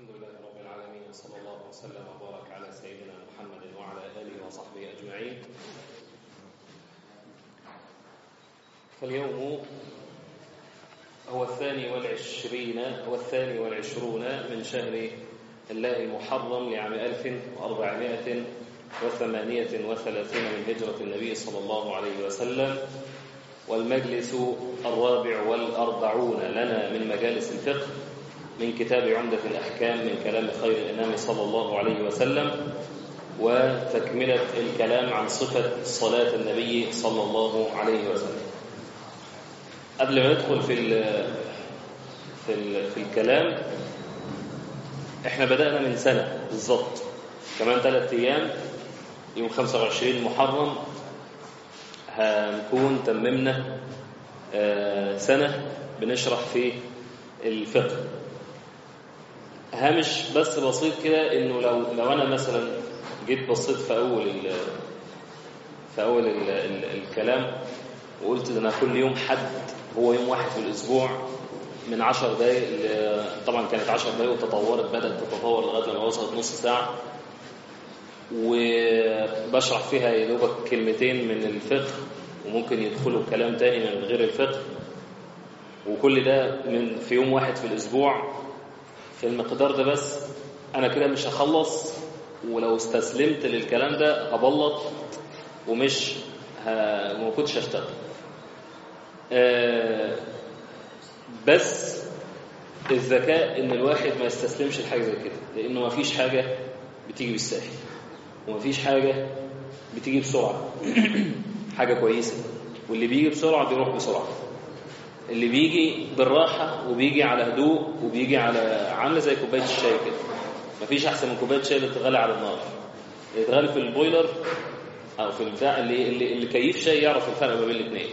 الحمد لله رب العالمين وصلى الله وسلم وبارك على سيدنا محمد وعلى آله وصحبه أجمعين فاليوم هو الثاني والعشرين هو الثاني والعشرون من شهر الله المحرم لعام ألف وأربعمائة وثمانية وثلاثين من هجرة النبي صلى الله عليه وسلم والمجلس الرابع والأربعون لنا من مجالس الفقه من كتاب عمدة الأحكام من كلام خير الإمام صلى الله عليه وسلم وتكملة الكلام عن صفة صلاة النبي صلى الله عليه وسلم قبل ما ندخل في ال في ال في الكلام احنا بدأنا من سنة بالظبط كمان ثلاث أيام يوم 25 محرم هنكون تممنا سنة بنشرح في الفقه هامش بس بسيط كده انه لو لو انا مثلا جيت بصيت في اول ال في اول ال ال الكلام وقلت ده انا كل يوم حد هو يوم واحد في الاسبوع من 10 دقائق طبعا كانت 10 دقائق وتطورت بدات تتطور لغايه لما وصلت نص ساعه وبشرح فيها يا دوبك كلمتين من الفقه وممكن يدخلوا كلام تاني من غير الفقه وكل ده من في يوم واحد في الاسبوع في المقدار ده بس انا كده مش هخلص ولو استسلمت للكلام ده هبلط ومش ه... ما كنتش هشتغل أه بس الذكاء ان الواحد ما يستسلمش لحاجه زي كده لانه ما فيش حاجه بتيجي بالساهل وما فيش حاجه بتيجي بسرعه حاجه كويسه واللي بيجي بسرعه بيروح بسرعه اللي بيجي بالراحة وبيجي على هدوء وبيجي على عاملة زي كوباية الشاي كده مفيش أحسن من كوباية الشاي اللي تتغلى على النار اللي يتغلى في البويلر أو في البتاع اللي اللي, اللي كيف شاي يعرف الفرق ما بين الاثنين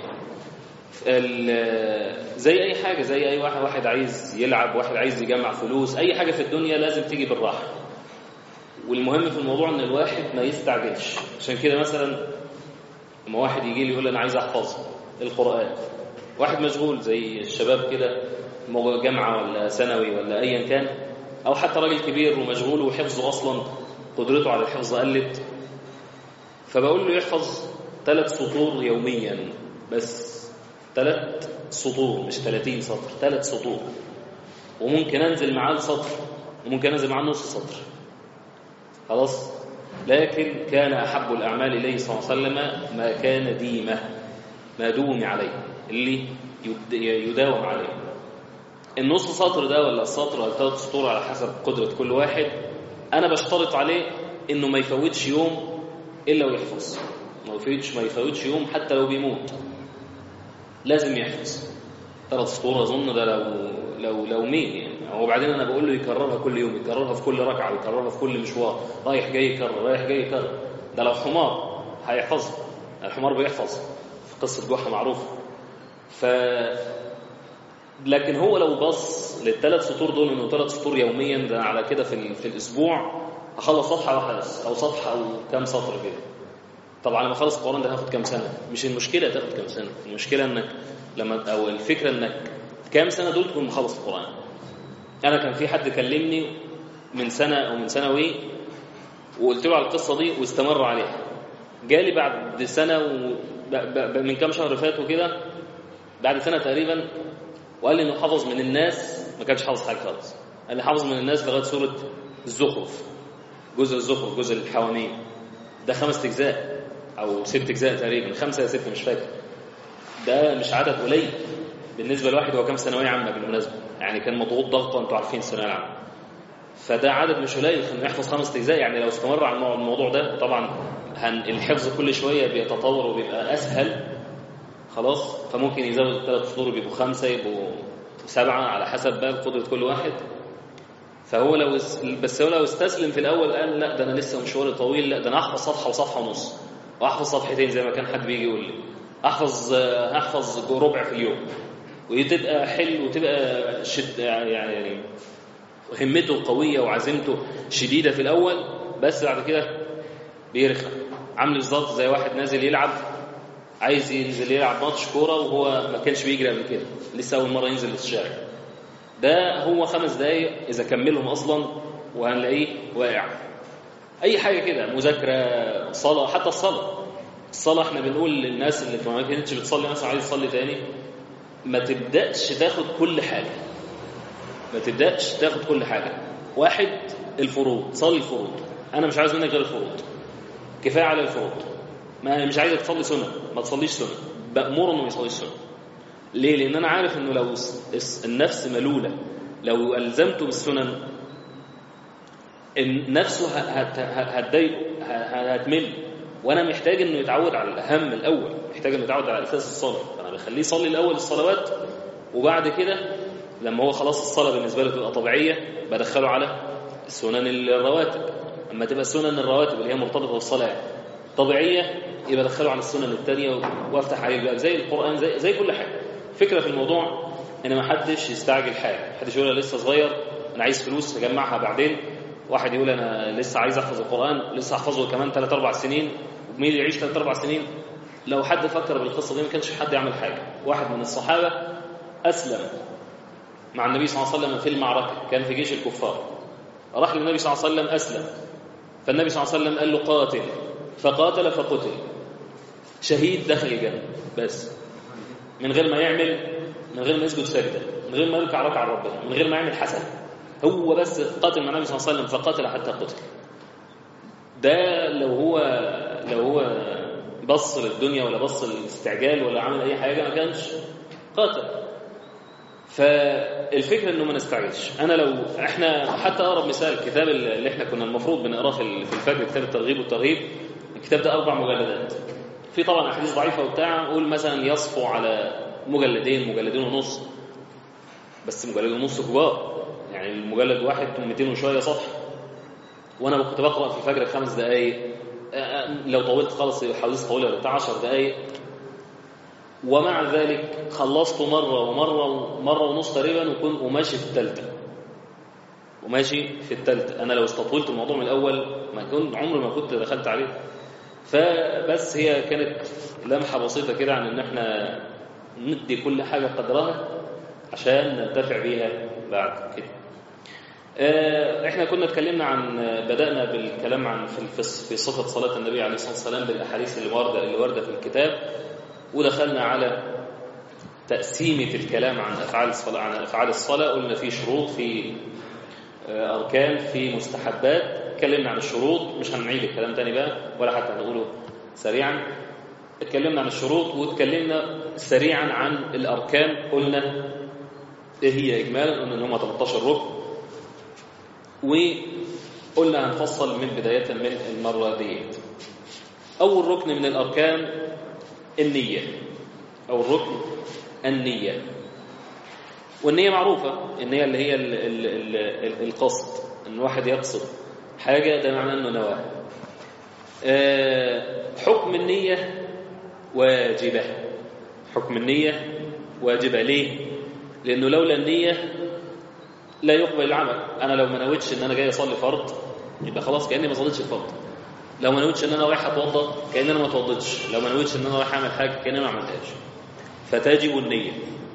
زي أي حاجة زي أي واحد واحد عايز يلعب واحد عايز يجمع فلوس أي حاجة في الدنيا لازم تيجي بالراحة والمهم في الموضوع إن الواحد ما يستعجلش عشان كده مثلا لما واحد يجي لي يقول أنا عايز أحفظ القرآن واحد مشغول زي الشباب كده جامعة ولا ثانوي ولا أيا كان أو حتى راجل كبير ومشغول وحفظه أصلا قدرته على الحفظ قلت فبقول له يحفظ ثلاث سطور يوميا بس ثلاث سطور مش 30 سطر ثلاث سطور وممكن أنزل معاه السطر وممكن أنزل معاه نص سطر خلاص لكن كان أحب الأعمال إليه صلى الله عليه وسلم ما كان ديمة ما دوم عليه اللي يداوم عليه النص سطر ده ولا السطر ولا ثلاث سطور على حسب قدرة كل واحد أنا بشترط عليه إنه ما يفوتش يوم إلا ويحفظ ما يفوتش ما يفوتش يوم حتى لو بيموت لازم يحفظ ثلاث سطور أظن ده لو لو لو مين يعني وبعدين أنا بقول له يكررها كل يوم يكررها في كل ركعة ويكررها في كل مشوار رايح جاي يكرر رايح جاي يكرر ده لو حمار هيحفظها الحمار بيحفظ في قصة جحا معروفة ف لكن هو لو بص للثلاث سطور دول انه ثلاث سطور يوميا ده على كده في في الاسبوع هخلص صفحه واحده بس او صفحه او كام سطر كده طبعا لما اخلص القران ده هاخد كام سنه مش المشكله تاخد كام سنه المشكله انك لما او الفكره انك كام سنه دول تكون مخلص القران انا كان في حد كلمني من سنه او من سنوي وقلت له على القصه دي واستمر عليها جالي بعد سنه و... من كام شهر فاتوا كده بعد سنة تقريبا وقال لي انه حافظ من الناس ما كانش حافظ حاجه خالص قال لي حافظ من الناس لغايه سوره الزخرف جزء الزخرف جزء الحواميم ده خمس اجزاء او ست اجزاء تقريبا خمسه يا سته مش فاكر ده مش عدد قليل بالنسبه لواحد هو كام ثانويه عامه بالمناسبه يعني كان مضغوط ضغطه انتوا عارفين الثانويه العامه فده عدد مش قليل انه يحفظ خمس اجزاء يعني لو استمر على الموضوع ده طبعا الحفظ كل شويه بيتطور وبيبقى اسهل خلاص فممكن يزود الثلاث سطور يبقوا خمسة يبقوا سبعة على حسب بقى قدرة كل واحد فهو لو بس هو لو استسلم في الأول قال لا ده أنا لسه مشواري طويل لا ده أنا أحفظ صفحة وصفحة ونص وأحفظ صفحتين زي ما كان حد بيجي يقول لي أحفظ هحفظ ربع في اليوم ودي تبقى حلو وتبقى شد يعني همته قوية وعزيمته شديدة في الأول بس بعد كده بيرخم عامل بالظبط زي واحد نازل يلعب عايز ينزل يلعب ماتش كوره وهو ما كانش بيجري قبل كده لسه اول مره ينزل الشارع ده هو خمس دقايق اذا كملهم اصلا وهنلاقيه واقع اي حاجه كده مذاكره صلاه حتى الصلاه الصلاه احنا بنقول للناس اللي ما كانتش بتصلي مثلا عايز تصلي تاني ما تبداش تاخد كل حاجه ما تبداش تاخد كل حاجه واحد الفروض صلي الفروض انا مش عايز منك غير الفروض كفايه على الفروض ما مش عايزك تصلي سنه ما تصليش سنه بامره انه ما يصليش سنه ليه لان انا عارف انه لو النفس ملوله لو الزمته بالسنن نفسه هتضايقه هتمل وانا محتاج انه يتعود على الاهم الاول محتاج انه يتعود على اساس الصلاه فانا بخليه يصلي الاول الصلوات وبعد كده لما هو خلاص الصلاه بالنسبه له تبقى طبيعيه بدخله على السنن الرواتب اما تبقى السنن الرواتب اللي هي مرتبطه بالصلاه طبيعيه يبقى ادخله على السنن الثانيه وافتح عليه بقى زي القران زي زي كل حاجه فكره في الموضوع ان ما حدش يستعجل حاجه حدش يقول انا لسه صغير انا عايز فلوس اجمعها بعدين واحد يقول انا لسه عايز احفظ القران لسه احفظه كمان 3 4 سنين ومين اللي يعيش 3 4 سنين لو حد فكر بالقصه دي ما كانش حد يعمل حاجه واحد من الصحابه اسلم مع النبي صلى الله عليه وسلم في المعركه كان في جيش الكفار راح للنبي صلى الله عليه وسلم اسلم فالنبي صلى الله عليه وسلم قال له قاتل فقاتل فقتل شهيد دخل الجنه بس من غير ما يعمل من غير ما يسجد سجده من غير ما يركع ركعه ربنا من غير ما يعمل حسن هو بس قاتل مع النبي صلى الله عليه وسلم فقاتل حتى قتل ده لو هو لو هو بص للدنيا ولا بص للاستعجال ولا عمل اي حاجه ما كانش قاتل فالفكره انه ما نستعجلش انا لو احنا حتى اقرب مثال الكتاب اللي احنا كنا المفروض بنقراه في الفجر كتاب الترغيب والترهيب الكتاب ده اربع مجلدات في طبعا احاديث ضعيفه وبتاع نقول مثلا يصفو على مجلدين مجلدين ونص بس مجلد ونص كبار يعني المجلد واحد 200 وشويه صفحه وانا كنت بقرا في الفجر خمس دقائق لو طولت خالص حديث طويل ولا بتاع 10 دقائق ومع ذلك خلصته مره ومره ومره ونص تقريبا وكنت وماشي في الثالثه وماشي في الثالثه انا لو استطولت الموضوع من الاول ما كنت عمري ما كنت دخلت عليه فبس هي كانت لمحه بسيطه كده عن ان احنا ندي كل حاجه قدرها عشان ننتفع بيها بعد كده احنا كنا اتكلمنا عن بدأنا بالكلام عن في في صفة صلاة النبي عليه الصلاة والسلام بالأحاديث اللي واردة اللي واردة في الكتاب ودخلنا على تقسيمة الكلام عن أفعال الصلاة عن أفعال الصلاة قلنا في شروط في أركان في مستحبات اتكلمنا عن الشروط مش هنعيد الكلام تاني بقى ولا حتى هنقوله سريعا اتكلمنا عن الشروط واتكلمنا سريعا عن الأركان قلنا ايه هي إجمالا قلنا إن هم 13 ركن وقلنا هنفصل من بداية من المرة ديت أول ركن من الأركان النية أو الركن النية والنية معروفة النية اللي هي ال ال ال القصد أن الواحد يقصد حاجة ده معناه أنه نواه حكم النية واجبة حكم النية واجبة ليه؟ لأنه لولا النية لا يقبل العمل انا لو ما نويتش ان انا جاي اصلي فرض يبقى خلاص كاني ما صليتش الفرض لو ما نويتش ان انا رايح اتوضا كاني انا ما اتوضيتش لو ما نويتش ان انا رايح اعمل حاجه كاني ما عملتهاش فتجب النيه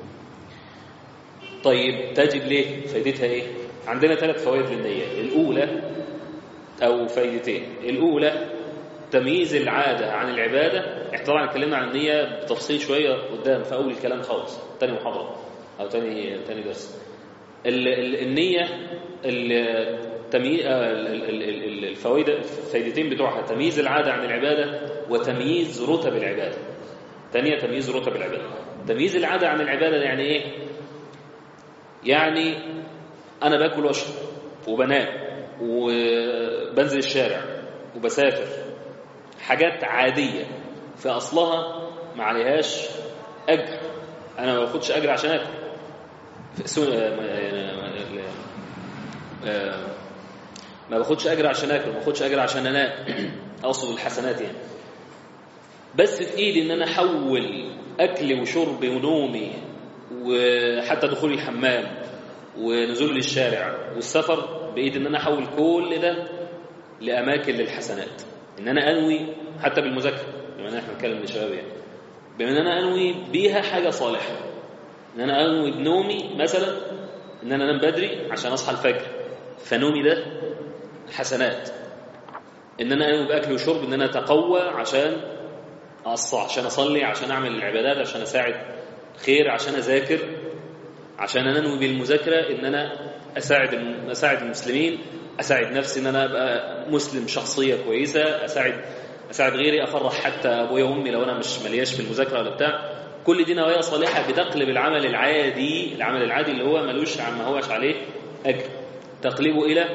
طيب تجب ليه فايدتها ايه عندنا ثلاث فوائد للنيه الاولى او فايدتين الاولى تمييز العاده عن العباده احنا طبعا اتكلمنا عن النيه بتفصيل شويه قدام في اول الكلام خالص تاني محاضره او تاني تاني درس النية الفوائد الفائدتين بتوعها تمييز العادة عن العبادة وتمييز رتب العبادة ثانية تمييز رتب العبادة تمييز العادة عن العبادة يعني ايه يعني انا باكل واشرب وبنام وبنزل الشارع وبسافر حاجات عادية في اصلها ما عليهاش اجر انا ما باخدش اجر عشان اكل ما باخدش اجر عشان اكل ما باخدش اجر عشان انام اقصد الحسنات يعني بس في ايدي ان انا احول اكلي وشربي ونومي وحتى دخولي الحمام ونزولي للشارع والسفر بايدي ان انا احول كل ده لاماكن للحسنات ان انا انوي حتى بالمذاكره بما ان احنا بنتكلم للشباب يعني بما ان انا انوي بيها حاجه صالحه ان انا انوي بنومي مثلا ان انا انام بدري عشان اصحى الفجر فنومي ده حسنات ان انا انوي باكل وشرب ان انا اتقوى عشان أص- عشان اصلي عشان اعمل العبادات عشان اساعد خير عشان اذاكر عشان انا انوي بالمذاكره ان انا اساعد الم- اساعد المسلمين اساعد نفسي ان انا ابقى مسلم شخصيه كويسه اساعد اساعد غيري افرح حتى ابويا وامي لو انا مش ملياش في المذاكره ولا بتاع كل دي نوايا صالحه بتقلب العمل العادي العمل العادي اللي هو ملوش عن ما هوش عليه اجر تقلبه الى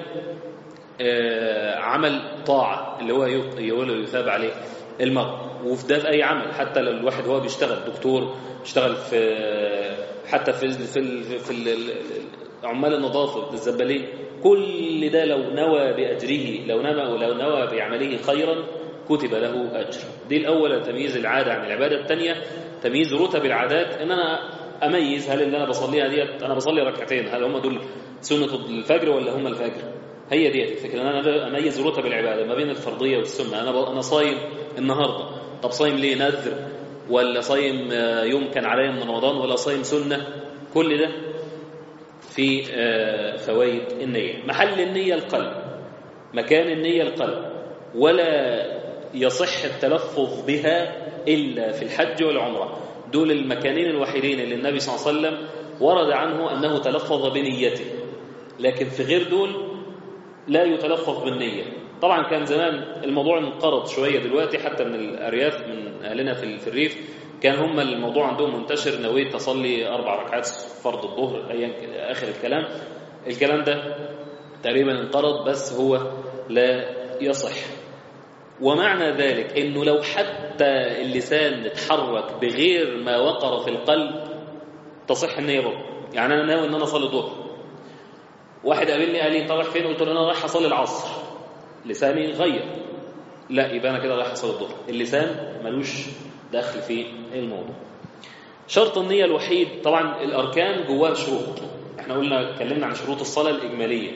آه، عمل طاعة اللي هو يط- يقول يثاب عليه المرء وفي ده في أي عمل حتى لو الواحد هو بيشتغل دكتور بيشتغل في حتى في في ال- في ال- ال- عمال النظافة الزبالين كل ده لو نوى بأجره لو نوى لو نوى بعمله خيرا كتب له أجر دي الأول تمييز العادة عن العبادة الثانية تمييز رتب العادات إن أنا أميز هل اللي أنا بصليها ديت أنا بصلي ركعتين هل هم دول سنة الفجر ولا هم الفجر هي ديت الفكره ان انا اميز رتب العباده ما بين الفرضيه والسنه انا ب... انا صايم النهارده طب صايم ليه نذر ولا صايم آه، يوم كان عليا من رمضان ولا صايم سنه كل ده في آه، فوائد النيه محل النيه القلب مكان النيه القلب ولا يصح التلفظ بها الا في الحج والعمره دول المكانين الوحيدين اللي النبي صلى الله عليه وسلم ورد عنه انه تلفظ بنيته لكن في غير دول لا يتلفظ بالنية طبعا كان زمان الموضوع انقرض شوية دلوقتي حتى من الأرياف من أهلنا في في الريف كان هم الموضوع عندهم منتشر نويت أصلي أربع ركعات فرض الظهر أيا كان- آخر الكلام الكلام ده تقريبا انقرض بس هو لا يصح ومعنى ذلك انه لو حتى اللسان اتحرك بغير ما وقر في القلب تصح النية برضه يعني انا ناوي ان انا اصلي الظهر واحد قابلني قال لي انت رايح فين قلت له انا رايح اصلي العصر لساني غير لا يبقى انا كده رايح اصلي الظهر اللسان ملوش دخل في الموضوع شرط النية الوحيد طبعا الاركان جواها شروط احنا قلنا اتكلمنا عن شروط الصلاة الاجمالية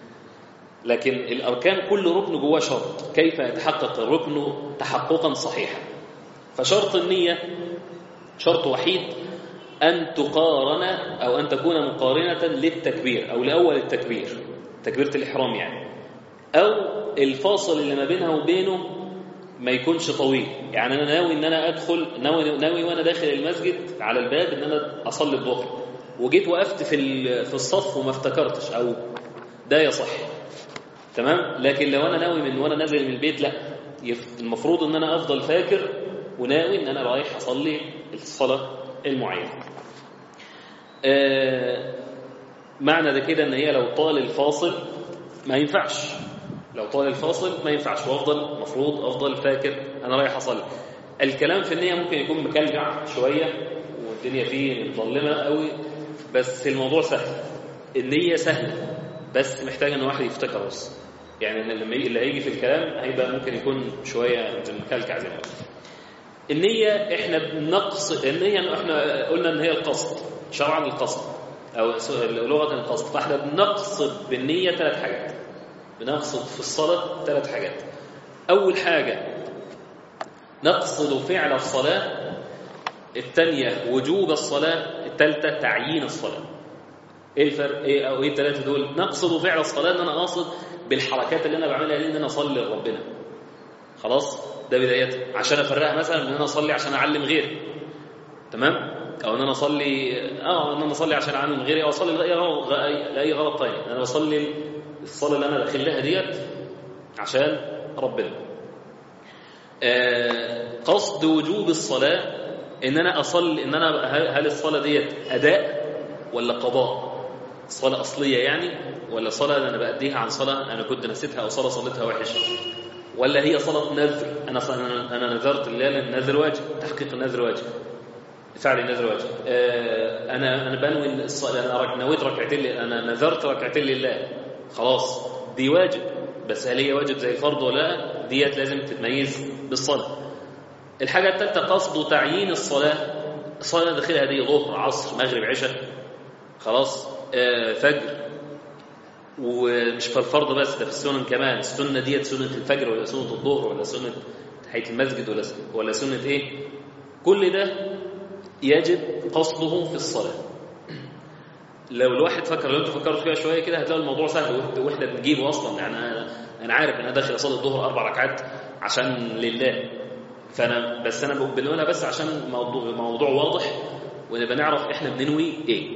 لكن الاركان كل ركن جواه شرط كيف يتحقق الركن تحققا صحيحا فشرط النية شرط وحيد أن تقارن أو أن تكون مقارنة للتكبير أو لأول التكبير تكبيرة الإحرام يعني أو الفاصل اللي ما بينها وبينه ما يكونش طويل يعني أنا ناوي إن أنا أدخل ناوي, ناوي وأنا داخل المسجد على الباب إن أنا أصلي الظهر وجيت وقفت في ال- في الصف وما افتكرتش أو ده يصح تمام لكن لو أنا ناوي من وأنا نازل من البيت لا يف- المفروض إن أنا أفضل فاكر وناوي إن أنا رايح أصلي الصلاة المعينة آه، معنى ده كده ان هي لو طال الفاصل ما ينفعش لو طال الفاصل ما ينفعش وافضل المفروض افضل فاكر انا رايح اصلي الكلام في النيه ممكن يكون مكلجع شويه والدنيا فيه مظلمه قوي بس الموضوع سهل النيه سهله بس محتاج ان واحد يفتكر بس يعني إن لما يجي- اللي هيجي في الكلام هيبقى ممكن يكون شويه مكلكع زي ما قلت النية احنا بنقصد النية احنا قلنا ان هي القصد شرعا القصد او س- لغة القصد فاحنا بنقصد بالنية ثلاث حاجات بنقصد في الصلاة ثلاث حاجات اول حاجة نقصد فعل الصلاة الثانية وجوب الصلاة الثالثة تعيين الصلاة ايه الفرق ايه او ايه الثلاثة دول نقصد فعل الصلاة ان انا قاصد بالحركات اللي انا بعملها دي ان انا اصلي لربنا خلاص ده بدايته عشان افرقها مثلا ان انا اصلي عشان اعلم غيري تمام او ان انا اصلي اه ان انا اصلي عشان اعلم غيري او اصلي لاي غرض لاي غرض تاني انا بصلي الصلاه اللي انا داخل لها ديت عشان ربنا آه قصد وجوب الصلاه ان انا اصلي ان انا هل هل الصلاه ديت اداء ولا قضاء صلاه اصليه يعني ولا صلاه انا باديها عن صلاه انا كنت نسيتها او صلاه صليتها وحش ولا هي صلاة نذر أنا أنا أنا نذرت لله لأن النذر واجب تحقيق النذر واجب فعل النذر واجب آه، أنا أنا بنوي الصلاة أنا رك- نويت ركعتين لله- أنا نذرت ركعتين لله خلاص دي واجب بس هل هي واجب زي الفرض ولا لا ديت لازم تتميز بالصلاة الحاجة الثالثة قصد تعيين الصلاة الصلاة اللي داخلها دي ظهر عصر مغرب عشاء خلاص آه، فجر ومش في الفرض بس ده في السنن كمان السنه ديت سنه الفجر ولا سنه الظهر ولا سنه تحيه المسجد ولا ولا سنه ايه كل ده يجب قصده في الصلاه لو الواحد فكر لو انتوا فكرتوا فيها شويه كده هتلاقوا الموضوع سهل واحنا بنجيبه اصلا يعني انا انا عارف ان انا داخل اصلي الظهر اربع ركعات عشان لله فانا بس انا بنقولها بس عشان موضوع موضوع واضح ونبقى نعرف احنا بننوي ايه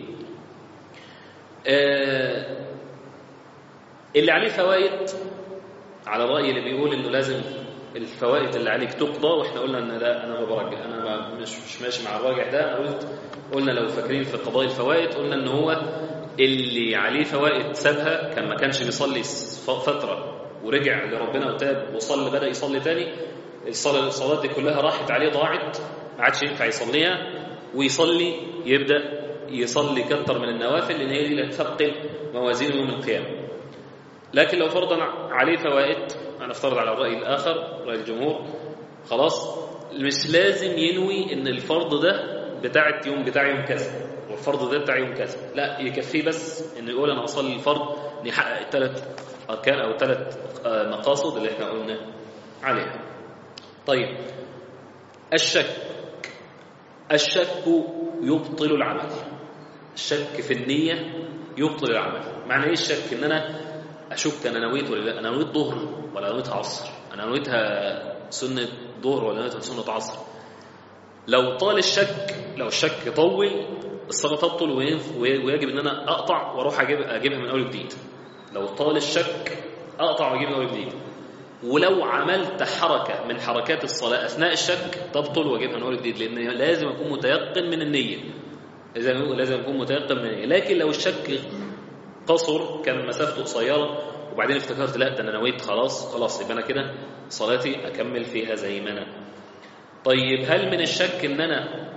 آه اللي عليه فوائد على الراي اللي بيقول انه لازم الفوائد اللي عليك تقضى واحنا قلنا ان ده انا ما برجع انا ما مش مش ماشي مع الراجع ده انا قلت قلنا لو فاكرين في قضايا الفوائد قلنا ان هو اللي عليه فوائد سابها كان ما كانش بيصلي فتره ورجع لربنا وتاب وصلى بدا يصلي تاني الصلاه الصلاه دي كلها راحت عليه ضاعت ما عادش ينفع يصليها ويصلي يبدا يصلي كتر من النوافل لان هي دي اللي هتثقل موازينه يوم القيامه لكن لو فرضا عليه فوائد انا افترض على الراي الاخر راي الجمهور خلاص مش لازم ينوي ان الفرض ده بتاع يوم بتاع يوم كذا والفرض ده بتاع يوم كذا لا يكفيه بس انه يقول انا اصلي الفرض يحقق الثلاث اركان او ثلاث مقاصد اللي احنا قلنا عليها طيب الشك الشك يبطل العمل الشك في النية يبطل العمل معنى ايه الشك ان انا اشك انا نويت ولا لا انا نويت ظهر ولا نويتها عصر انا نويتها سنة ظهر ولا نويتها سنة عصر لو طال الشك لو الشك طول الصلاة تبطل ويجب ان انا اقطع واروح اجيب اجيبها من اول وجديد لو طال الشك اقطع واجيب من اول وجديد ولو عملت حركة من حركات الصلاة أثناء الشك تبطل واجبها من أول وجديد لأن لازم أكون متيقن من النية لازم لازم أكون متيقن من النية لكن لو الشك قصر كان مسافته قصيرة وبعدين افتكرت لا ده أنا نويت خلاص خلاص يبقى أنا كده صلاتي أكمل فيها زي ما أنا طيب هل من الشك إن أنا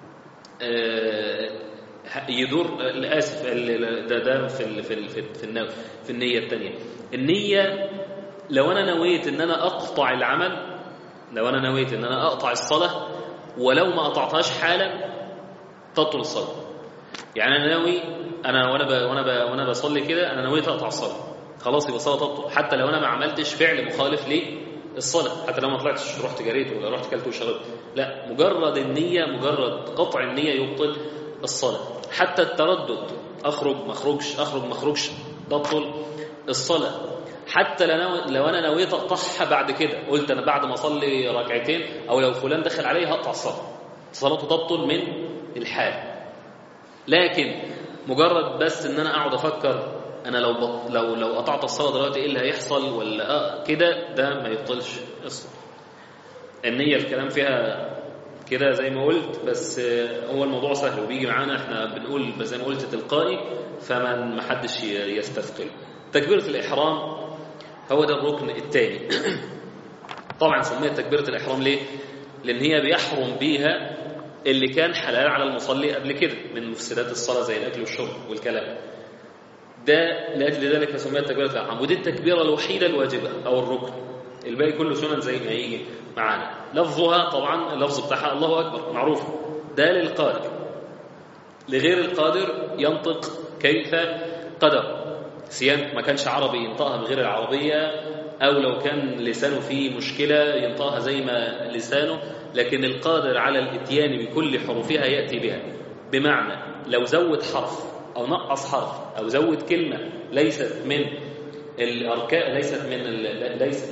يدور آسف ده ده في في في في, في النية الثانية النية لو انا نويت ان انا اقطع العمل لو انا نويت ان انا اقطع الصلاه ولو ما قطعتهاش حالا تبطل الصلاه يعني انا ناوي انا وانا ب... وانا ب... وانا بصلي كده انا نويت اقطع الصلاه خلاص يبقى الصلاه تبطل حتى لو انا ما عملتش فعل مخالف للصلاه حتى لو ما طلعتش رحت جريت ولا رحت كلت وشربت لا مجرد النيه مجرد قطع النيه يبطل الصلاه حتى التردد اخرج ما اخرجش اخرج ما اخرجش تبطل الصلاه حتى لو لو انا نويت اقطعها بعد كده قلت انا بعد ما اصلي ركعتين او لو فلان دخل علي هقطع الصلاه صلاته تبطل من الحال لكن مجرد بس ان انا اقعد افكر انا لو بط... لو لو قطعت الصلاه دلوقتي ايه اللي هيحصل ولا آه كده ده ما يبطلش الصلاه النيه الكلام فيها كده زي ما قلت بس هو الموضوع سهل وبيجي معانا احنا بنقول زي ما قلت تلقائي فمن ما حدش يستثقل تكبيره الاحرام هو ده الركن الثاني طبعا سميت تكبيرة الإحرام ليه؟ لأن هي بيحرم بيها اللي كان حلال على المصلي قبل كده من مفسدات الصلاة زي الأكل والشرب والكلام ده لأجل ذلك سميت تكبيرة الإحرام ودي التكبيرة الوحيدة الواجبة أو الركن الباقي كله سنن زي ما يجي معانا لفظها طبعا اللفظ بتاعها الله أكبر معروف ده للقادر لغير القادر ينطق كيف قدر سيان ما كانش عربي ينطقها بغير العربية أو لو كان لسانه فيه مشكلة ينطقها زي ما لسانه لكن القادر على الاتيان بكل حروفها يأتي بها بمعنى لو زود حرف أو نقص حرف أو زود كلمة ليست من الأركان ليست من ليس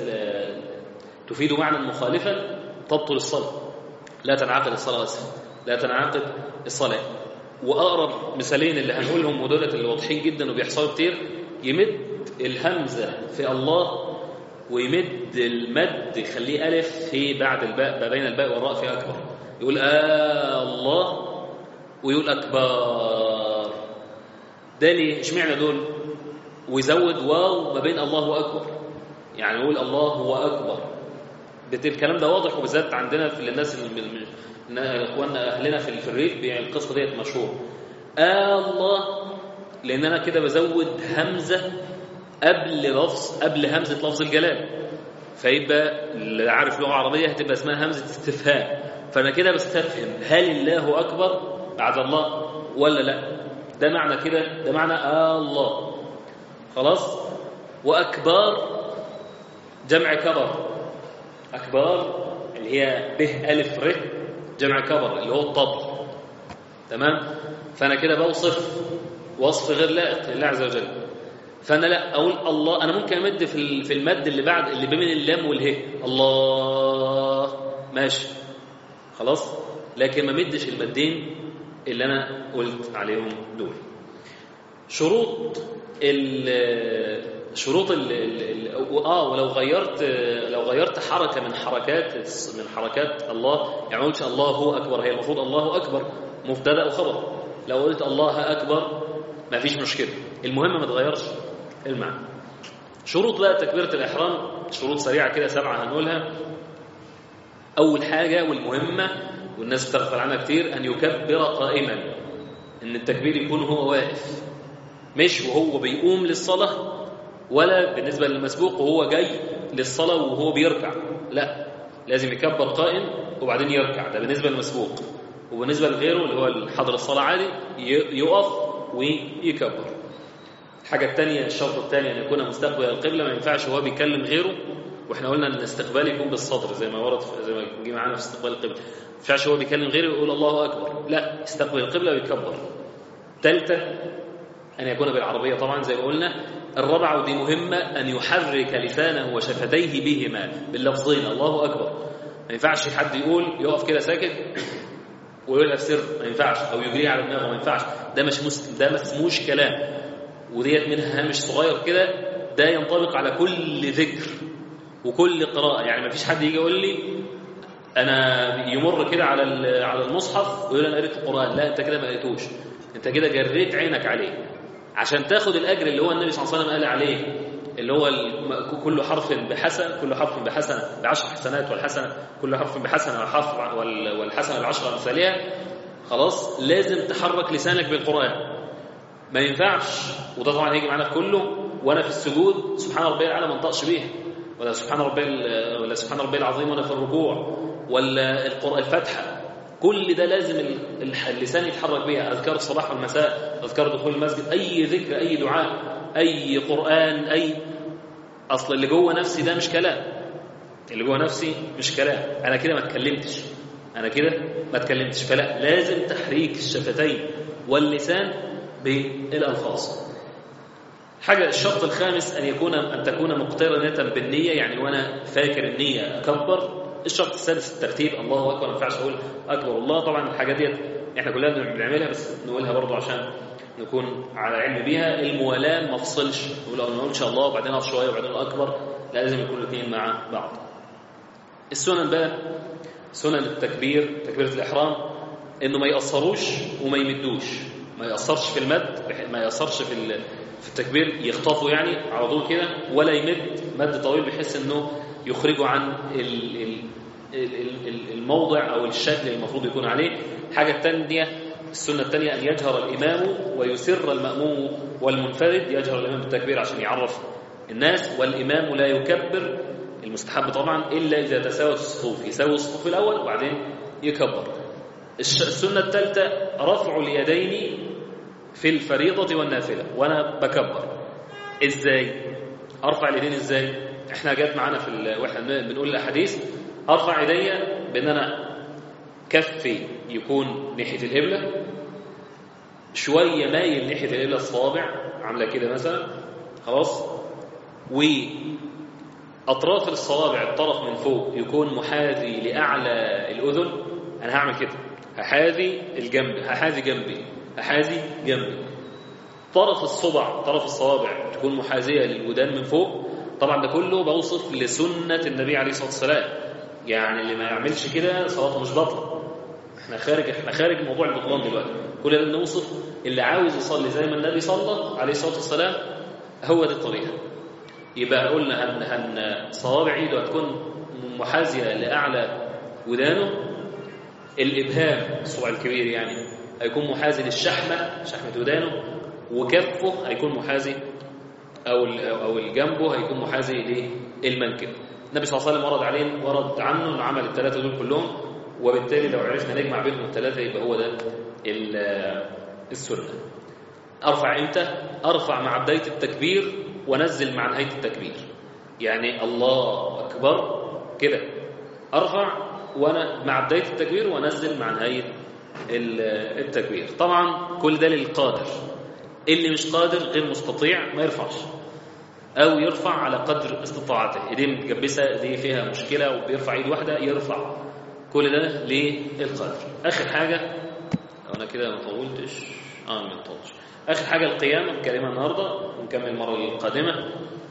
تفيد معنى مخالفا تبطل الصلاة لا تنعقد الصلاة أسفل لا تنعقد الصلاة وأقرب مثالين اللي هنقولهم ودولت اللي واضحين جدا وبيحصلوا كتير يمد الهمزة في الله ويمد المد يخليه ألف في بعد الباء ما بين الباء والراء في أكبر يقول آه الله ويقول أكبر ده ليه اشمعنى دول ويزود واو ما بين الله وأكبر يعني يقول الله هو أكبر الكلام ده واضح وبالذات عندنا في الناس اخواننا اهلنا في في الريف القصه ديت مشهور آه الله لان انا كده بزود همزه قبل لفظ قبل همزه لفظ الجلال فيبقى اللي عارف لغه عربيه هتبقى اسمها همزه استفهام فانا كده بستفهم هل الله اكبر بعد الله ولا لا ده معنى كده ده معنى آه الله خلاص واكبار جمع كبر اكبار اللي هي به الف ر جمع كبر اللي هو الطبل تمام فانا كده بوصف وصف غير لائق لله عز وجل فانا لا اقول الله انا ممكن امد في ال- في المد اللي بعد اللي بين اللام والهاء الله ماشي خلاص لكن ما مدش المدين اللي انا قلت عليهم دول شروط ال شروط ال ال اه ولو غيرت لو غيرت حركه من حركات من حركات الله يعني ما قلتش الله هو اكبر هي المفروض الله اكبر مبتدا وخبر لو قلت الله اكبر ما فيش مشكله المهم ما تغيرش المعنى شروط بقى تكبيره الاحرام شروط سريعه كده سبعه هنقولها اول حاجه والمهمه والناس بتغفل عنها كتير ان يكبر قائما ان التكبير يكون هو واقف مش وهو بيقوم للصلاة ولا بالنسبة للمسبوق وهو جاي للصلاة وهو بيركع لا لازم يكبر قائم وبعدين يركع ده بالنسبة للمسبوق وبالنسبة لغيره اللي هو حضر الصلاة عادي ي- يقف ويكبر الحاجة الثانية الشرط الثاني أن يكون مستقبل القبلة ما ينفعش وهو بيكلم غيره واحنا قلنا ان الاستقبال يكون بالصدر زي ما ورد في- زي ما جه معانا في استقبال القبلة ما ينفعش هو بيكلم غيره ويقول الله أكبر لا يستقبل القبلة ويكبر ثالثة أن يكون بالعربية طبعا زي ما قلنا الرابعة ودي مهمة أن يحرك لسانه وشفتيه بهما باللفظين الله أكبر ما ينفعش حد يقول يقف كده ساكت ويقول في سر ما ينفعش أو يجري على دماغه ما ينفعش ده مش مس... ده ما اسموش كلام وديت منها هامش صغير كده ده ينطبق على كل ذكر وكل قراءة يعني ما فيش حد يجي يقول لي انا يمر كده على ال- على المصحف ويقول انا قريت القران لا انت كده ما قريتوش انت كده جريت عينك عليه عشان تاخد الاجر اللي هو النبي صلى الله عليه وسلم قال عليه اللي هو ال- كل حرف بحسنه كل حرف بحسنه بعشر حسنات والحسنه كل حرف بحسنه والحرف وال- والحسنه العشر امثالها خلاص لازم تحرك لسانك بالقران ما ينفعش وده طبعا هيجي معانا في كله وانا في السجود سبحان ربي الاعلى ما انطقش بيها ولا سبحان ربي ال- ولا سبحان ربي العظيم وانا في الركوع ولا القران الفاتحه كل ده لازم ال- ال- اللسان يتحرك بيها اذكار الصباح والمساء اذكار دخول المسجد اي ذكر اي دعاء اي قران اي اصل اللي جوه نفسي ده مش كلام اللي جوه نفسي مش كلام انا كده ما اتكلمتش انا كده ما اتكلمتش فلا لازم تحريك الشفتين واللسان بالالفاظ حاجة الشرط الخامس أن يكون أن تكون مقترنة بالنية يعني وأنا فاكر النية أكبر الشرط السادس الترتيب الله أكبر ما ينفعش أقول أكبر الله طبعا الحاجات ديت إحنا كلنا بنعملها بس نقولها برضو عشان نكون على علم بيها الموالاة ما افصلش نقول أو نقول إن شاء الله وبعدين أقف شوية وبعدين أقول أكبر لا لازم يكون الاثنين مع بعض السنن بقى سنن التكبير تكبيرة الإحرام إنه ما يأثروش وما يمدوش ما يأثرش في المد بح- ما يأثرش في ال- في التكبير يخطفوا يعني على طول كده ولا يمد مد طويل بحيث إنه يخرجه عن ال ال ال- ال- ال- الموضع أو الشكل اللي المفروض يكون عليه حاجة الثانية السنة الثانية أن يجهر الإمام ويسر المأموم والمنفرد يجهر الإمام بالتكبير عشان يعرف الناس والإمام لا يكبر المستحب طبعا إلا إذا تساوت الصفوف يساوي الصفوف الأول وبعدين يكبر الش- السنة الثالثة رفع اليدين في الفريضة والنافلة وأنا بكبر إزاي؟ أرفع اليدين إزاي؟ إحنا جت معانا في ال... وإحنا بن- بنقول الأحاديث أرفع يدي بأن أنا كفي يكون ناحية القبلة شوية مايل ناحية القبلة الصوابع عاملة كده مثلا خلاص وأطراف الصوابع الطرف من فوق يكون محاذي لأعلى الأذن أنا هعمل كده هحاذي الجنب هحاذي جنبي هحاذي جنبي طرف الصبع طرف الصوابع تكون محاذية للودان من فوق طبعا ده كله بوصف لسنة النبي عليه الصلاة والسلام يعني اللي ما يعملش كده صلاته مش باطلة احنا خارج احنا خارج موضوع البطلان دلوقتي كل ده نوصف اللي عاوز يصلي زي ما النبي صلى عليه الصلاة والسلام هو دي الطريقة يبقى قلنا هن هن صوابع ايده هتكون محاذية لأعلى ودانه الإبهام الصبع الكبير يعني هيكون محاذي للشحمة شحمة ودانه وكفه هيكون محاذي أو ال- أو الجنبه هيكون محاذي للمنكب النبي صلى الله عليه وسلم ورد عليه ورد عنه انه عمل الثلاثة دول كلهم وبالتالي لو عرفنا نجمع بينهم الثلاثة يبقى هو ده ال- السنة أرفع إمتى؟ أرفع مع بداية التكبير وأنزل مع نهاية التكبير يعني الله أكبر كده أرفع وأنا مع بداية التكبير وأنزل مع نهاية ال- التكبير طبعا كل ده للقادر اللي مش قادر غير مستطيع ما يرفعش او يرفع على قدر استطاعته ايديه متجبسه ايديه فيها مشكله وبيرفع ايد واحده يرفع كل ده للقدر اخر حاجه لو انا كده ما طولتش اه ما طولتش اخر حاجه القيام الكلمه النهارده ونكمل المره القادمه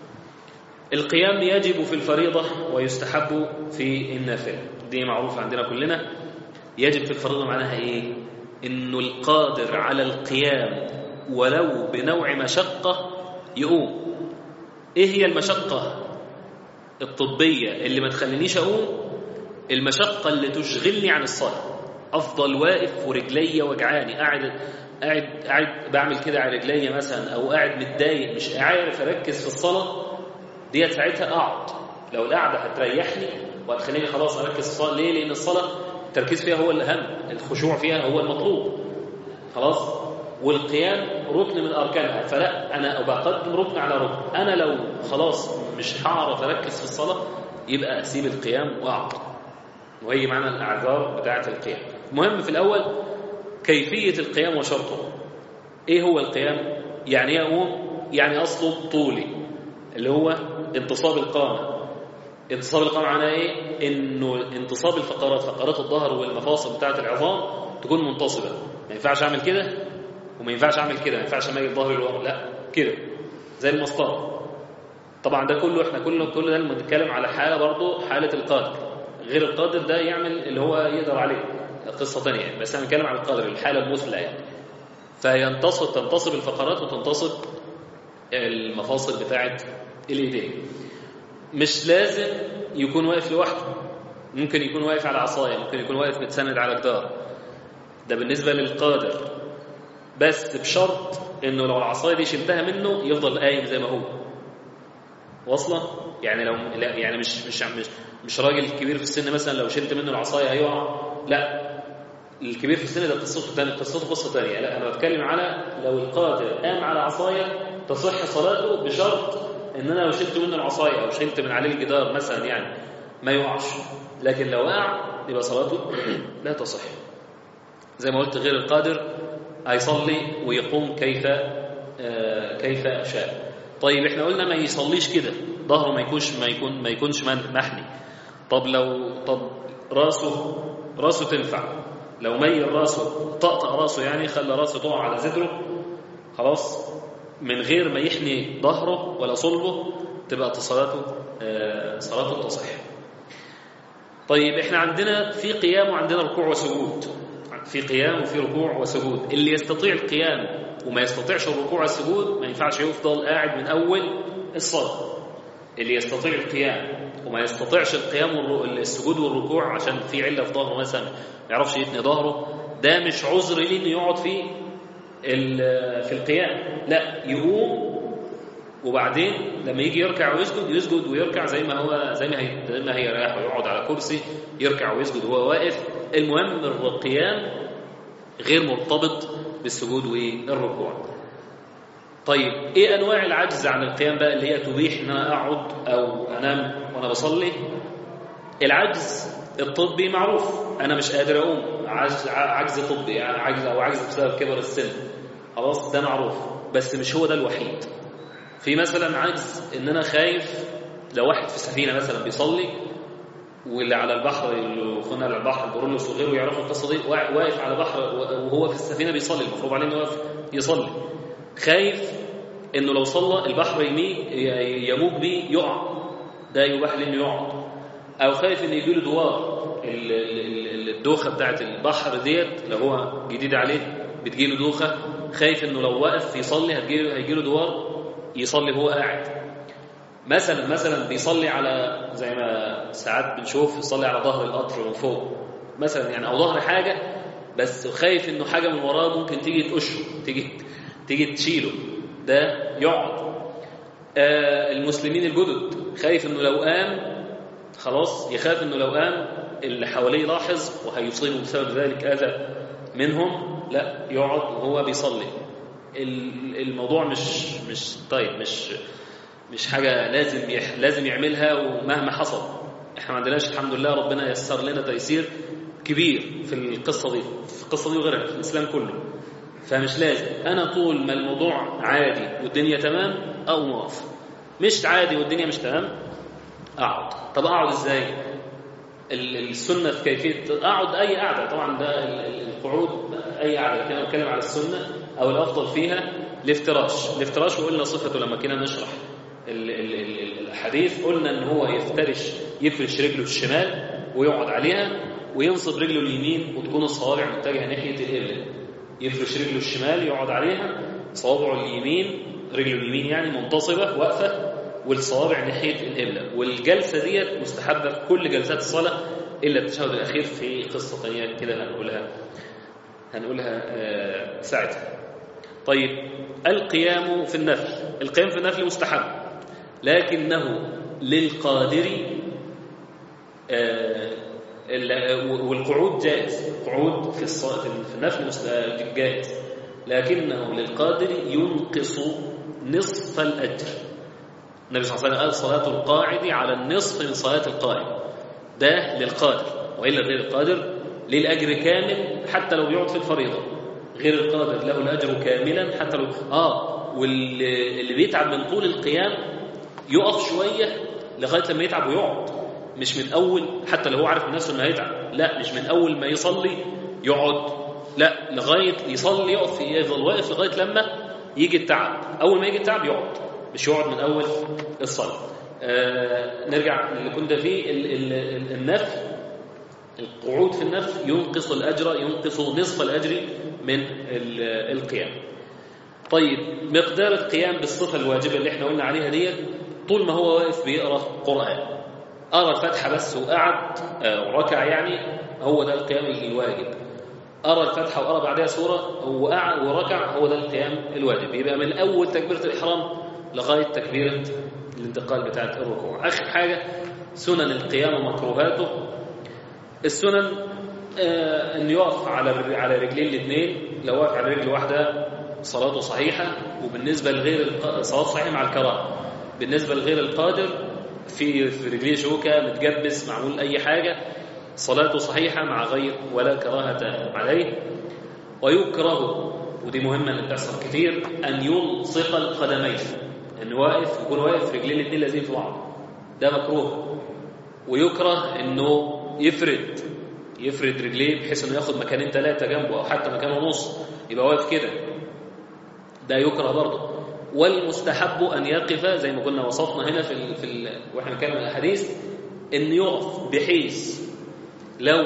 القيام يجب في الفريضه ويستحب في النافله دي معروفه عندنا كلنا يجب في الفريضه معناها ايه انه القادر على القيام ولو بنوع مشقه يقوم ايه هي المشقه الطبيه اللي ما تخلينيش اقوم المشقه اللي تشغلني عن الصلاه افضل واقف ورجليا وجعاني قاعد قاعد قاعد بعمل كده على رجليا مثلا او قاعد متضايق مش عارف اركز في الصلاه ديت ساعتها اقعد لو القعده هتريحني وهتخليني خلاص اركز في الصلاه ليه لان الصلاه التركيز فيها هو الاهم الخشوع فيها هو المطلوب خلاص والقيام ركن من اركانها فلا انا بقدم ركن على ركن انا لو خلاص مش هعرف اركز في الصلاه يبقى اسيب القيام واقعد وهي معنى الاعذار بتاعه القيام المهم في الاول كيفيه القيام وشرطه ايه هو القيام يعني ايه اقوم يعني اصله طولي اللي هو انتصاب القامه انتصاب القامه معناه ايه انه انتصاب الفقرات فقرات الظهر والمفاصل بتاعه العظام تكون منتصبه ما ينفعش اعمل كده وما ينفعش اعمل كده ما ينفعش اميل ظهري لورا لا كده زي المسطره طبعا ده كله احنا كله كل ده بنتكلم على حاله برضه حاله القادر غير القادر ده يعمل اللي هو يقدر عليه قصه ثانيه يعني بس انا بنتكلم على القادر الحاله المثلى يعني فينتصب تنتصب الفقرات وتنتصب المفاصل بتاعه الايدين مش لازم يكون واقف لوحده ممكن يكون واقف على عصايه ممكن يكون واقف متسند على جدار ده بالنسبه للقادر بس بشرط انه لو العصايه دي شلتها منه يفضل قايم زي ما هو واصله يعني لو لا يعني مش مش مش مش راجل كبير في السن مثلا لو شلت منه العصايه هيقع لا الكبير في السن ده قصته ثانيه قصته قصه ثانيه لا انا بتكلم على لو القادر قام على عصايه تصح صلاته بشرط ان انا لو شلت منه العصايه او شلت من عليه الجدار مثلا يعني ما يقعش لكن لو وقع يبقى صلاته لا تصح زي ما قلت غير القادر هيصلي ويقوم كيف آه كيف شاء طيب احنا قلنا ما يصليش كده ظهره ما يكونش ما يكون ما يكونش محني طب لو طب راسه راسه تنفع لو ميل راسه طقطق راسه يعني خلى راسه تقع على صدره خلاص من غير ما يحني ظهره ولا صلبه تبقى صلاته آه صلاته تصح طيب احنا عندنا في قيام وعندنا ركوع وسجود في قيام وفي ركوع وسجود اللي يستطيع القيام وما يستطيعش الركوع والسجود ما ينفعش يفضل قاعد من اول الصلاه اللي يستطيع القيام وما يستطيعش القيام والسجود والركوع عشان في عله في ظهره مثلا ما يعرفش يتني ظهره ده مش عذر ليه انه يقعد في في القيام لا يقوم وبعدين لما يجي يركع ويسجد يسجد ويركع زي ما هو زي ما هي زي ما هيريح ويقعد على كرسي يركع ويسجد وهو واقف المهم القيام غير مرتبط بالسجود والركوع طيب ايه انواع العجز عن القيام بقى اللي هي تبيح ان انا اقعد او انام وانا بصلي العجز الطبي معروف انا مش قادر اقوم عجز عجز طبي يعني عجز او عجز بسبب كبر السن خلاص ده معروف بس مش هو ده الوحيد في مثلا عجز ان انا خايف لو واحد في سفينه مثلا بيصلي واللي على البحر اللي اخونا على البحر بورلوس وغيره يعرفوا القصه دي واقف على البحر وهو في السفينه بيصلي المفروض عليه انه يقف يصلي خايف انه لو صلى البحر يميه يموج بيه يقع ده يباح له انه يقعد او خايف ان يجي له دوار الدوخه بتاعت البحر ديت لو هو جديد عليه بتجي له دوخه خايف انه لو وقف يصلي هتجي هيجي له دوار يصلي وهو قاعد مثلا مثلا بيصلي على زي ما ساعات بنشوف يصلي على ظهر القطر من فوق مثلا يعني او ظهر حاجه بس خايف انه حاجه من وراه ممكن تيجي تقشه تيجي تيجي تشيله ده يقعد آه المسلمين الجدد خايف انه لو قام خلاص يخاف انه لو قام اللي حواليه يلاحظ وهيصيبه بسبب ذلك اذى منهم لا يقعد وهو بيصلي الموضوع مش مش طيب مش مش حاجه لازم يح لازم يعملها ومهما حصل احنا ما عندناش الحمد لله ربنا يسر لنا تيسير كبير في القصه دي في القصه دي وغيرها في الاسلام كله فمش لازم انا طول ما الموضوع عادي والدنيا تمام او موقف مش عادي والدنيا مش تمام اقعد طب اقعد ازاي السنه في كيفيه اقعد اي قعده طبعا ده القعود اي قعده كنا بنتكلم على السنه او الافضل فيها الافتراش الافتراش وقلنا صفته لما كنا نشرح ال ال ال الاحاديث قلنا ان هو يفترش يفرش رجله الشمال ويقعد عليها وينصب رجله اليمين وتكون الصوابع متجهه ناحيه القبله يفرش رجله الشمال يقعد عليها صوابعه اليمين رجله اليمين يعني منتصبه واقفه والصوابع ناحيه القبله والجلسه ديت مستحبه في كل جلسات الصلاه الا التشهد الاخير في قصه ثانيه كده هنقولها هنقولها آه ساعتها طيب القيام في النفل القيام في النفل مستحب لكنه للقادر آه والقعود جائز القعود في في النفل جائز لكنه للقادر ينقص نصف الاجر النبي صلى الله عليه وسلم قال صلاه القاعد على النصف من صلاه القائم ده للقادر والا غير القادر للاجر كامل حتى لو بيقعد في الفريضه غير القادر له الاجر كاملا حتى لو اه واللي بيتعب من طول القيام يقف شويه لغايه لما يتعب ويقعد مش من اول حتى لو هو عارف من نفسه انه هيتعب لا مش من اول ما يصلي يقعد لا لغايه يصلي يقف يفضل واقف لغايه لما يجي التعب اول ما يجي التعب يقعد مش يقعد من اول الصلاه آه نرجع اللي كنت فيه ال ال ال النفل القعود في النفل ينقص الاجر ينقص نصف الاجر من القيام طيب مقدار القيام بالصفه الواجبه اللي احنا قلنا عليها ديت طول ما هو واقف بيقرا قران قرا الفاتحه بس وقعد وركع يعني هو ده القيام الواجب قرا الفاتحه وقرا بعدها سوره وقعد وركع هو ده القيام الواجب يبقى من اول تكبيره الاحرام لغايه تكبيره الانتقال بتاعه الركوع اخر حاجه سنن القيام ومكروهاته السنن آه ان يقف على على رجلين الاثنين لو واقف على رجل واحده صلاته صحيحه وبالنسبه لغير صلاته صحيحه مع الكراهه بالنسبه لغير القادر في في رجليه شوكه متجبس معمول اي حاجه صلاته صحيحه مع غير ولا كراهه عليه ويكره ودي مهمه اللي بتحصل كتير ان يلصق القدمين ان واقف يكون واقف رجلين الاثنين لازقين في بعض ده مكروه ويكره انه يفرد يفرد رجليه بحيث انه ياخد مكانين ثلاثه جنبه او حتى مكان ونص يبقى واقف كده ده يكره برضه والمستحب ان يقف زي ما كنا وصفنا هنا في ال في ال واحنا بنتكلم عن الاحاديث ان يقف بحيث لو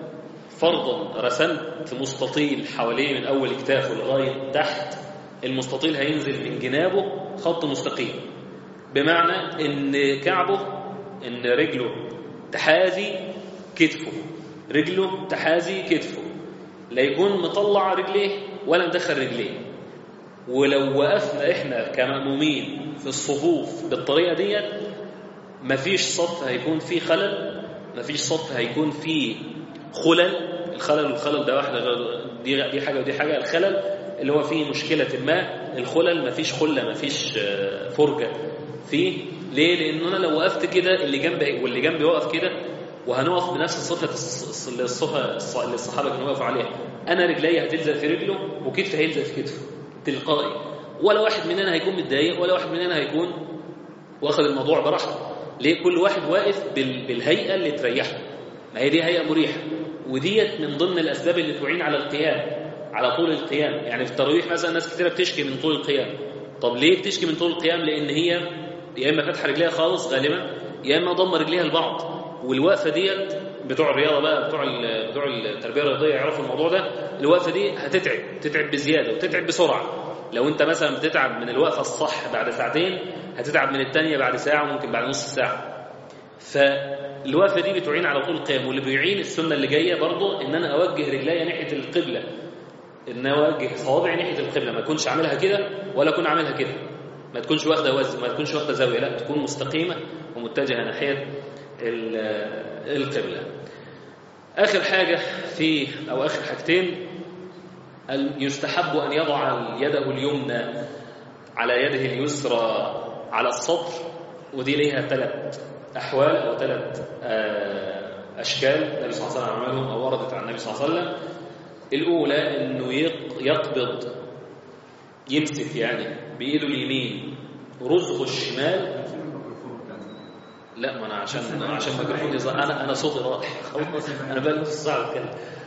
فرضا رسمت مستطيل حواليه من اول كتافه لغايه تحت المستطيل هينزل من جنابه خط مستقيم بمعنى ان كعبه ان رجله تحاذي كتفه رجله تحاذي كتفه لا يكون مطلع رجليه ولا مدخل رجليه ولو وقفنا احنا كمأمومين في الصفوف بالطريقه ديت مفيش صف هيكون فيه خلل مفيش صف هيكون فيه خلل الخلل والخلل ده واحده دي دي حاجه ودي حاجه الخلل اللي هو فيه مشكله ما الخلل مفيش خله مفيش فرجه فيه ليه لان انا لو وقفت كده اللي جنبي واللي جنبي واقف كده وهنقف بنفس صفه الصفه اللي الصحابه كانوا وقفوا عليها انا رجلي هتلزق في رجله وكتفي هيلزق في كتفه تلقائي ولا واحد مننا هيكون متضايق ولا واحد مننا هيكون واخد الموضوع براحته ليه كل واحد واقف بالهيئه اللي تريحه ما هي دي هيئه مريحه وديت من ضمن الاسباب اللي تعين على القيام على طول القيام يعني في التراويح مثلا ناس كتيره بتشكي من طول القيام طب ليه بتشكي من طول القيام لان هي يا اما فاتحه رجليها خالص غالبا يا اما ضم رجليها لبعض والوقفه ديت بتوع الرياضه بقى بتوع بتوع التربيه الرياضيه يعرفوا الموضوع ده الوقفه دي هتتعب تتعب بزياده وتتعب بسرعه لو انت مثلا بتتعب من الوقفه الصح بعد ساعتين هتتعب من الثانيه بعد ساعه وممكن بعد نص ساعه فالوقفه دي بتعين على طول القيام واللي بيعين السنه اللي جايه برضه ان انا اوجه رجليا ناحيه القبله ان اوجه صوابعي ناحيه القبله ما اكونش عاملها كده ولا اكون عاملها كده ما تكونش واخده وزن ما تكونش واخده زاويه لا تكون مستقيمه ومتجهه ناحيه القبله اخر حاجه في او اخر حاجتين يستحب ان يضع يده اليمنى على يده اليسرى على الصدر ودي ليها ثلاث احوال او ثلاث اشكال النبي صلى الله عليه وسلم عملهم او وردت عن النبي صلى الله عليه وسلم الأولى أنه يق- يقبض يمسك يعني بإيده اليمين رزق الشمال لا ما أنا عشان عشان ميكروفوني ظهر- أنا أنا صوتي راح خلاص أنا بقى نص ساعة بتكلم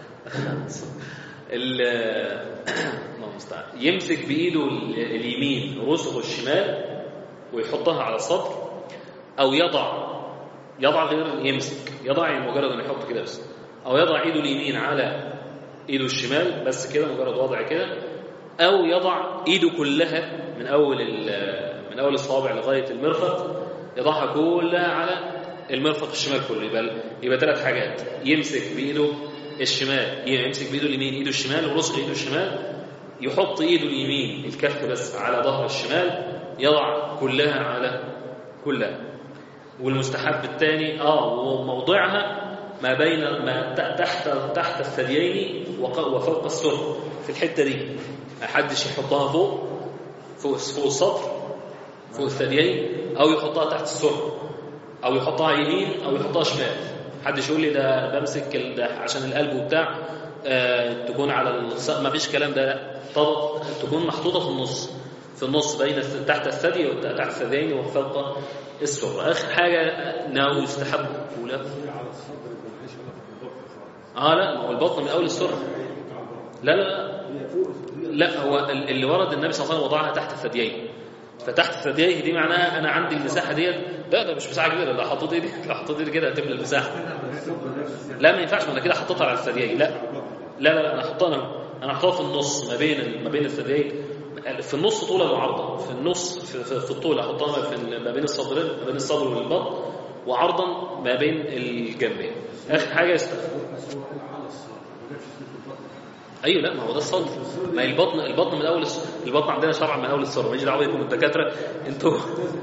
ال الله المستعان يمسك بإيده ال- اليمين رزق الشمال ويحطها على الصدر أو يضع يضع غير يمسك يضع يعني مجرد أن يحط كده بس أو يضع إيده اليمين على إيده الشمال بس كده مجرد وضع كده أو يضع إيده كلها من أول ال- من أول الصابع لغاية المرفق يضعها كلها على المرفق الشمال كله يبقى يبقى ثلاث حاجات يمسك بإيده الشمال يمسك بإيده اليمين إيده الشمال ورزق إيده الشمال يحط إيده اليمين الكف بس على ظهر الشمال يضع كلها على كلها والمستحب الثاني اه وموضعها ما بين ما ت- تحت تحت الثديين وق- وفوق السر في الحته دي ما حدش يحطها فوق فوق فوق السطر فوق الثديين او يحطها تحت السر او يحطها يمين او يحطها شمال محدش يقول لي ده بمسك ال- ده عشان القلب وبتاع آه تكون على الص... ما فيش كلام ده لا طب تكون محطوطه في النص في النص بين الث- تحت الثدي وتحت الثديين وفوق السر اخر حاجه انه يستحب ولا على الصدر يبقى العيش على في الضفر خالص اه لا ما هو البطن من اول السر لا لا لا هي فوق لا هو ال- اللي ورد النبي صلى الله عليه وسلم وضعها تحت الثديين فتحت الثديين دي معناها انا عندي المساحه ديت لا ده مش مساحه كبيره لو حطيت ايدي لو حطيت ايدي كده هتملى المساحه لا ما ينفعش ما انا كده حطيتها على الثديين لا لا لا, لا انا حطها انا انا حطها في النص ما بين ال- ما بين الثديين في النص طولا وعرضا في النص في, في, في الطول احطها في ال- ما بين الصدرين ما بين الصدر والبطن وعرضا ما بين الجنبين اخر حاجه يست... بس هو قال على الصدر ما جابش سيره البطن ايوه لا ما هو ده الصدر ما هي البطن البطن من اول الس- البطن عندنا شرعا من اول الصدر ماليش دعوه بيكم الدكاتره انتوا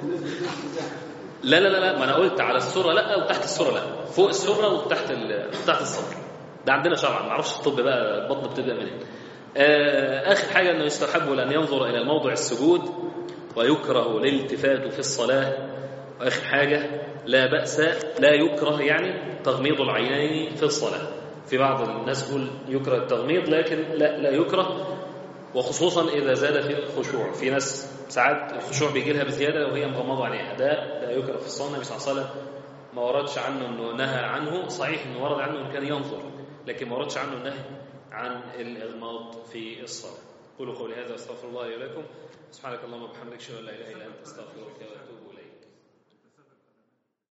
لا لا لا لا ما انا قلت على السره لا وتحت السره لا فوق السره وتحت ال... تحت الصدر ده عندنا شرعا ما اعرفش الطب بقى البطن بتبدا منين آه اخر حاجه انه يستحب لان ينظر الى الموضع السجود ويكره الالتفات في الصلاه واخر حاجه لا باس لا يكره يعني تغميض العينين في الصلاه في بعض الناس يقول يكره التغميض لكن لا لا يكره وخصوصا اذا زاد في الخشوع في ناس ساعات الخشوع بيجي لها بزياده وهي مغمضه عينيها ده لا يكره في الصلاه النبي صلى الله عليه وسلم ما وردش عنه انه نهى عنه صحيح انه ورد عنه انه كان ينظر لكن ما وردش عنه النهي عن الاغماض في الصلاه قولوا قولي هذا واستغفر الله لي ولكم سبحانك اللهم وبحمدك اشهد ان لا اله الا انت استغفرك واتوب إليك